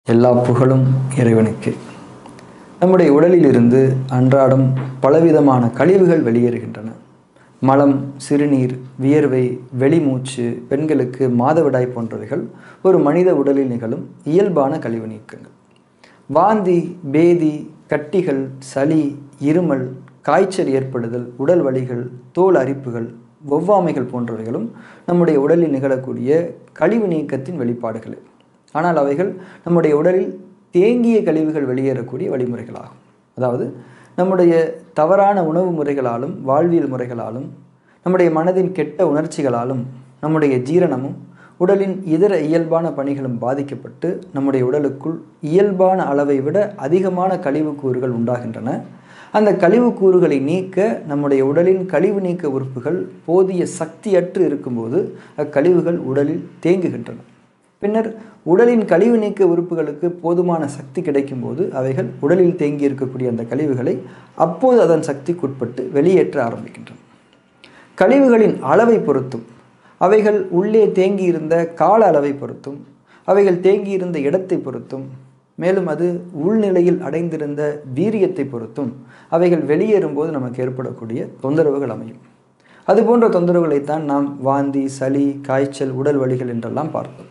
எல்லா புகழும் இறைவனுக்கு நம்முடைய உடலிலிருந்து அன்றாடம் பலவிதமான கழிவுகள் வெளியேறுகின்றன மலம் சிறுநீர் வியர்வை வெளிமூச்சு பெண்களுக்கு மாதவிடாய் போன்றவைகள் ஒரு மனித உடலில் நிகழும் இயல்பான கழிவு நீக்கங்கள் வாந்தி பேதி கட்டிகள் சளி இருமல் காய்ச்சல் ஏற்படுதல் உடல் வலிகள் தோல் அரிப்புகள் ஒவ்வாமைகள் போன்றவைகளும் நம்முடைய உடலில் நிகழக்கூடிய கழிவு நீக்கத்தின் வெளிப்பாடுகளே ஆனால் அவைகள் நம்முடைய உடலில் தேங்கிய கழிவுகள் வெளியேறக்கூடிய வழிமுறைகளாகும் அதாவது நம்முடைய தவறான உணவு முறைகளாலும் வாழ்வியல் முறைகளாலும் நம்முடைய மனதின் கெட்ட உணர்ச்சிகளாலும் நம்முடைய ஜீரணமும் உடலின் இதர இயல்பான பணிகளும் பாதிக்கப்பட்டு நம்முடைய உடலுக்குள் இயல்பான அளவை விட அதிகமான கழிவு கூறுகள் உண்டாகின்றன அந்த கழிவு கூறுகளை நீக்க நம்முடைய உடலின் கழிவு நீக்க உறுப்புகள் போதிய சக்தியற்று இருக்கும்போது அக்கழிவுகள் உடலில் தேங்குகின்றன பின்னர் உடலின் கழிவு நீக்க உறுப்புகளுக்கு போதுமான சக்தி கிடைக்கும்போது அவைகள் உடலில் தேங்கி இருக்கக்கூடிய அந்த கழிவுகளை அப்போது அதன் சக்திக்குட்பட்டு வெளியேற்ற ஆரம்பிக்கின்றன கழிவுகளின் அளவை பொறுத்தும் அவைகள் உள்ளே தேங்கியிருந்த கால அளவை பொறுத்தும் அவைகள் தேங்கியிருந்த இடத்தை பொறுத்தும் மேலும் அது உள்நிலையில் அடைந்திருந்த வீரியத்தை பொறுத்தும் அவைகள் வெளியேறும்போது நமக்கு ஏற்படக்கூடிய தொந்தரவுகள் அமையும் அதுபோன்ற தொந்தரவுகளைத்தான் நாம் வாந்தி சளி காய்ச்சல் உடல் வலிகள் என்றெல்லாம் பார்த்தோம்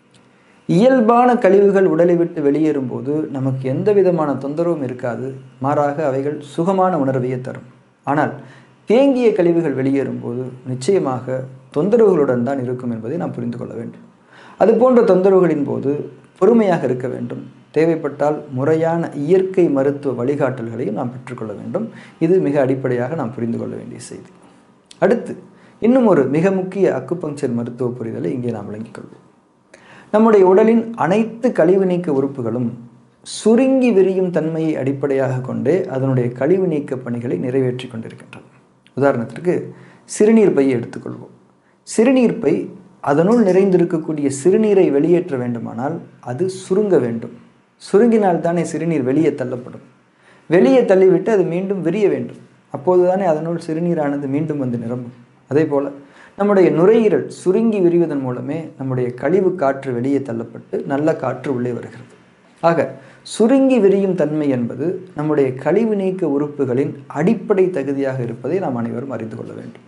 இயல்பான கழிவுகள் உடலை விட்டு வெளியேறும்போது நமக்கு எந்த விதமான தொந்தரவும் இருக்காது மாறாக அவைகள் சுகமான உணர்வையே தரும் ஆனால் தேங்கிய கழிவுகள் வெளியேறும்போது நிச்சயமாக தொந்தரவுகளுடன் தான் இருக்கும் என்பதை நாம் புரிந்து கொள்ள வேண்டும் அதுபோன்ற தொந்தரவுகளின் போது பொறுமையாக இருக்க வேண்டும் தேவைப்பட்டால் முறையான இயற்கை மருத்துவ வழிகாட்டல்களையும் நாம் பெற்றுக்கொள்ள வேண்டும் இது மிக அடிப்படையாக நாம் புரிந்து கொள்ள வேண்டிய செய்தி அடுத்து இன்னும் ஒரு மிக முக்கிய அக்குபங்சர் மருத்துவ புரிதலை இங்கே நாம் விளங்கிக் கொள்வோம் நம்முடைய உடலின் அனைத்து கழிவு நீக்க உறுப்புகளும் சுருங்கி விரியும் தன்மையை அடிப்படையாக கொண்டே அதனுடைய கழிவு நீக்க பணிகளை நிறைவேற்றி கொண்டிருக்கின்றன உதாரணத்திற்கு சிறுநீர் பையை எடுத்துக்கொள்வோம் சிறுநீர் பை அதனுள் நிறைந்திருக்கக்கூடிய சிறுநீரை வெளியேற்ற வேண்டுமானால் அது சுருங்க வேண்டும் சுருங்கினால் தானே சிறுநீர் வெளியே தள்ளப்படும் வெளியே தள்ளிவிட்டு அது மீண்டும் விரிய வேண்டும் அப்போது தானே அதனுள் சிறுநீரானது மீண்டும் வந்து நிரம்பும் அதே போல் நம்முடைய நுரையீரல் சுருங்கி விரிவதன் மூலமே நம்முடைய கழிவு காற்று வெளியே தள்ளப்பட்டு நல்ல காற்று உள்ளே வருகிறது ஆக சுருங்கி விரியும் தன்மை என்பது நம்முடைய கழிவு நீக்க உறுப்புகளின் அடிப்படை தகுதியாக இருப்பதை நாம் அனைவரும் அறிந்து கொள்ள வேண்டும்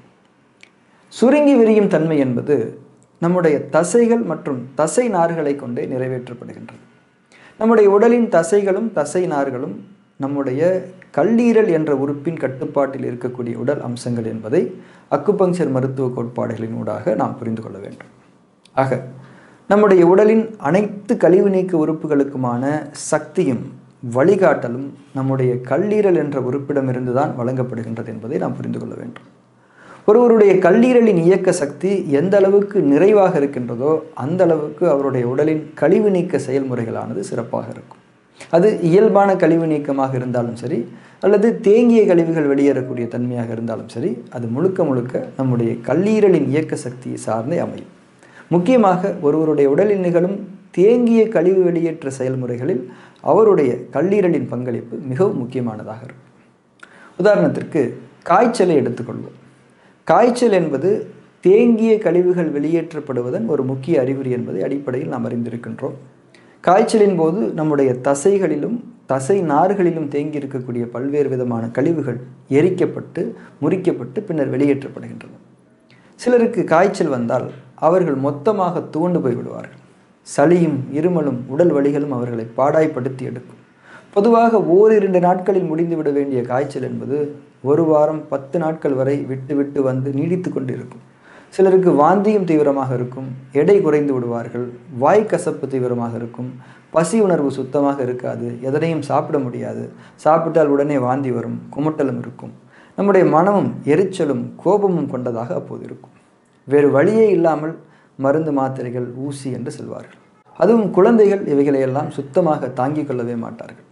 சுருங்கி விரியும் தன்மை என்பது நம்முடைய தசைகள் மற்றும் தசை நார்களை கொண்டே நிறைவேற்றப்படுகின்றது நம்முடைய உடலின் தசைகளும் தசை நார்களும் நம்முடைய கல்லீரல் என்ற உறுப்பின் கட்டுப்பாட்டில் இருக்கக்கூடிய உடல் அம்சங்கள் என்பதை அக்குபங்சர் மருத்துவ கோட்பாடுகளின் ஊடாக நாம் புரிந்து கொள்ள வேண்டும் ஆக நம்முடைய உடலின் அனைத்து கழிவு நீக்க உறுப்புகளுக்குமான சக்தியும் வழிகாட்டலும் நம்முடைய கல்லீரல் என்ற உறுப்பிடமிருந்து தான் வழங்கப்படுகின்றது என்பதை நாம் புரிந்து கொள்ள வேண்டும் ஒருவருடைய கல்லீரலின் இயக்க சக்தி எந்த அளவுக்கு நிறைவாக இருக்கின்றதோ அந்த அளவுக்கு அவருடைய உடலின் கழிவு நீக்க செயல்முறைகளானது சிறப்பாக இருக்கும் அது இயல்பான கழிவு நீக்கமாக இருந்தாலும் சரி அல்லது தேங்கிய கழிவுகள் வெளியேறக்கூடிய தன்மையாக இருந்தாலும் சரி அது முழுக்க முழுக்க நம்முடைய கல்லீரலின் இயக்க சக்தியை சார்ந்தே அமையும் முக்கியமாக ஒருவருடைய உடலில் நிகழும் தேங்கிய கழிவு வெளியேற்ற செயல்முறைகளில் அவருடைய கல்லீரலின் பங்களிப்பு மிகவும் முக்கியமானதாக இருக்கும் உதாரணத்திற்கு காய்ச்சலை எடுத்துக்கொள்வோம் காய்ச்சல் என்பது தேங்கிய கழிவுகள் வெளியேற்றப்படுவதன் ஒரு முக்கிய அறிகுறி என்பதை அடிப்படையில் நாம் அறிந்திருக்கின்றோம் காய்ச்சலின் போது நம்முடைய தசைகளிலும் தசை நார்களிலும் தேங்கி இருக்கக்கூடிய பல்வேறு விதமான கழிவுகள் எரிக்கப்பட்டு முறிக்கப்பட்டு பின்னர் வெளியேற்றப்படுகின்றன சிலருக்கு காய்ச்சல் வந்தால் அவர்கள் மொத்தமாக துவண்டு போய் விடுவார்கள் சளியும் இருமலும் உடல் வலிகளும் அவர்களை பாடாய்ப்படுத்தி எடுக்கும் பொதுவாக ஓரிரண்டு நாட்களில் முடிந்துவிட வேண்டிய காய்ச்சல் என்பது ஒரு வாரம் பத்து நாட்கள் வரை விட்டு விட்டு வந்து நீடித்து கொண்டு இருக்கும் சிலருக்கு வாந்தியும் தீவிரமாக இருக்கும் எடை குறைந்து விடுவார்கள் வாய் கசப்பு தீவிரமாக இருக்கும் பசி உணர்வு சுத்தமாக இருக்காது எதனையும் சாப்பிட முடியாது சாப்பிட்டால் உடனே வாந்தி வரும் குமட்டலும் இருக்கும் நம்முடைய மனமும் எரிச்சலும் கோபமும் கொண்டதாக அப்போது இருக்கும் வேறு வழியே இல்லாமல் மருந்து மாத்திரைகள் ஊசி என்று செல்வார்கள் அதுவும் குழந்தைகள் இவைகளையெல்லாம் சுத்தமாக தாங்கிக் கொள்ளவே மாட்டார்கள்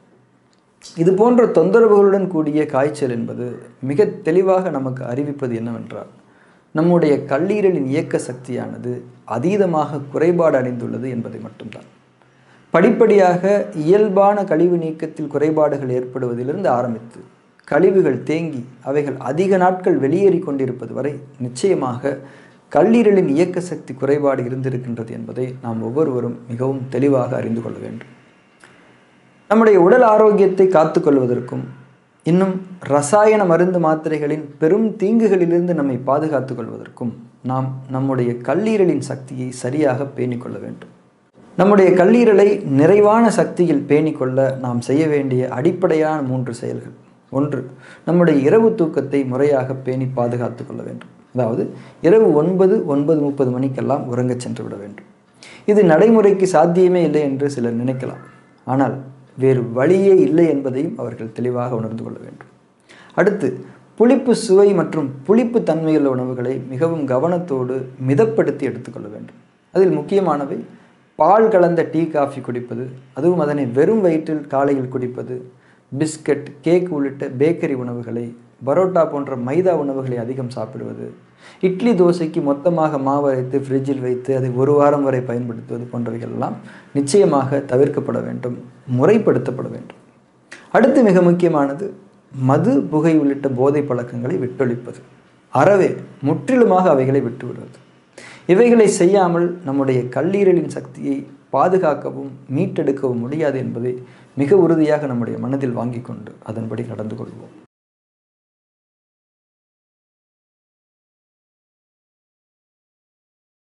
இது போன்ற தொந்தரவுகளுடன் கூடிய காய்ச்சல் என்பது மிக தெளிவாக நமக்கு அறிவிப்பது என்னவென்றால் நம்முடைய கல்லீரலின் இயக்க சக்தியானது அதீதமாக குறைபாடு அடைந்துள்ளது என்பதை மட்டும்தான் படிப்படியாக இயல்பான கழிவு நீக்கத்தில் குறைபாடுகள் ஏற்படுவதிலிருந்து ஆரம்பித்து கழிவுகள் தேங்கி அவைகள் அதிக நாட்கள் வெளியேறி கொண்டிருப்பது வரை நிச்சயமாக கல்லீரலின் இயக்க சக்தி குறைபாடு இருந்திருக்கின்றது என்பதை நாம் ஒவ்வொருவரும் மிகவும் தெளிவாக அறிந்து கொள்ள வேண்டும் நம்முடைய உடல் ஆரோக்கியத்தை காத்துக்கொள்வதற்கும் இன்னும் ரசாயன மருந்து மாத்திரைகளின் பெரும் தீங்குகளிலிருந்து நம்மை பாதுகாத்துக் கொள்வதற்கும் நாம் நம்முடைய கல்லீரலின் சக்தியை சரியாக பேணிக்கொள்ள வேண்டும் நம்முடைய கல்லீரலை நிறைவான சக்தியில் பேணிக்கொள்ள நாம் செய்ய வேண்டிய அடிப்படையான மூன்று செயல்கள் ஒன்று நம்முடைய இரவு தூக்கத்தை முறையாக பேணி பாதுகாத்து கொள்ள வேண்டும் அதாவது இரவு ஒன்பது ஒன்பது முப்பது மணிக்கெல்லாம் உறங்கச் சென்று விட வேண்டும் இது நடைமுறைக்கு சாத்தியமே இல்லை என்று சிலர் நினைக்கலாம் ஆனால் வேறு வழியே இல்லை என்பதையும் அவர்கள் தெளிவாக உணர்ந்து கொள்ள வேண்டும் அடுத்து புளிப்பு சுவை மற்றும் புளிப்பு தன்மையுள்ள உணவுகளை மிகவும் கவனத்தோடு மிதப்படுத்தி எடுத்துக்கொள்ள வேண்டும் அதில் முக்கியமானவை பால் கலந்த டீ காஃபி குடிப்பது அதுவும் அதனை வெறும் வயிற்றில் காலையில் குடிப்பது பிஸ்கட் கேக் உள்ளிட்ட பேக்கரி உணவுகளை பரோட்டா போன்ற மைதா உணவுகளை அதிகம் சாப்பிடுவது இட்லி தோசைக்கு மொத்தமாக மாவு அரைத்து ஃப்ரிட்ஜில் வைத்து அதை ஒரு வாரம் வரை பயன்படுத்துவது போன்றவைகள் எல்லாம் நிச்சயமாக தவிர்க்கப்பட வேண்டும் முறைப்படுத்தப்பட வேண்டும் அடுத்து மிக முக்கியமானது மது புகை உள்ளிட்ட போதை பழக்கங்களை விட்டொழிப்பது அறவே முற்றிலுமாக அவைகளை விட்டுவிடுவது இவைகளை செய்யாமல் நம்முடைய கல்லீரலின் சக்தியை பாதுகாக்கவும் மீட்டெடுக்கவும் முடியாது என்பதை மிக உறுதியாக நம்முடைய மனதில் வாங்கி கொண்டு அதன்படி நடந்து கொள்வோம்